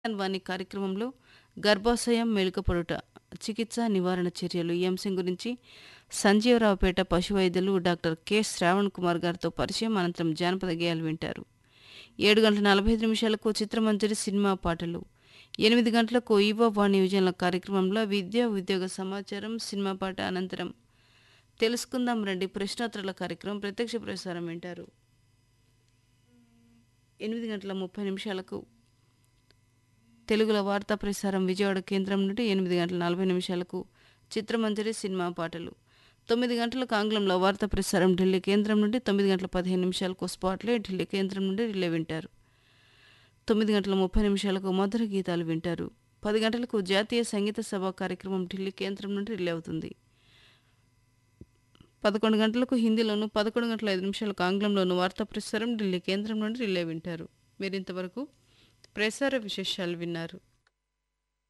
వాణి కార్యక్రమంలో గర్భాశయం మెలుకపొడుట చికిత్స నివారణ చర్యలు ఈ అంశం గురించి సంజీవరావుపేట పశు వైద్యులు డాక్టర్ కె శ్రావణ్ కుమార్ గారితో పరిచయం అనంతరం జానపద గేయాలు వింటారు ఏడు గంటల నలభై ఐదు నిమిషాలకు చిత్రమంజరి సినిమా పాటలు ఎనిమిది గంటలకు ఈవో వాణి విజయంల కార్యక్రమంలో విద్య ఉద్యోగ సమాచారం సినిమా పాట అనంతరం తెలుసుకుందాం రండి ప్రశ్నోత్తరాల కార్యక్రమం ప్రత్యక్ష ప్రసారం వింటారు ఎనిమిది గంటల ముప్పై నిమిషాలకు తెలుగులో వార్తా ప్రసారం విజయవాడ కేంద్రం నుండి ఎనిమిది గంటల నలభై నిమిషాలకు చిత్రమంజరి సినిమా పాటలు తొమ్మిది గంటలకు ఆంగ్లంలో వార్తా ప్రసారం ఢిల్లీ కేంద్రం నుండి తొమ్మిది గంటల పదిహేను నిమిషాలకు స్పాట్లే ఢిల్లీ కేంద్రం నుండి రిలే వింటారు తొమ్మిది గంటల ముప్పై నిమిషాలకు మధుర గీతాలు వింటారు పది గంటలకు జాతీయ సంగీత సభ కార్యక్రమం ఢిల్లీ కేంద్రం నుండి రిలే అవుతుంది పదకొండు గంటలకు హిందీలోను పదకొండు గంటల ఐదు నిమిషాలకు ఆంగ్లంలోను వార్తా ప్రసారం ఢిల్లీ కేంద్రం నుండి రిలే వింటారు మీరు ఇంతవరకు ప్రసార విశేషాలు విన్నారు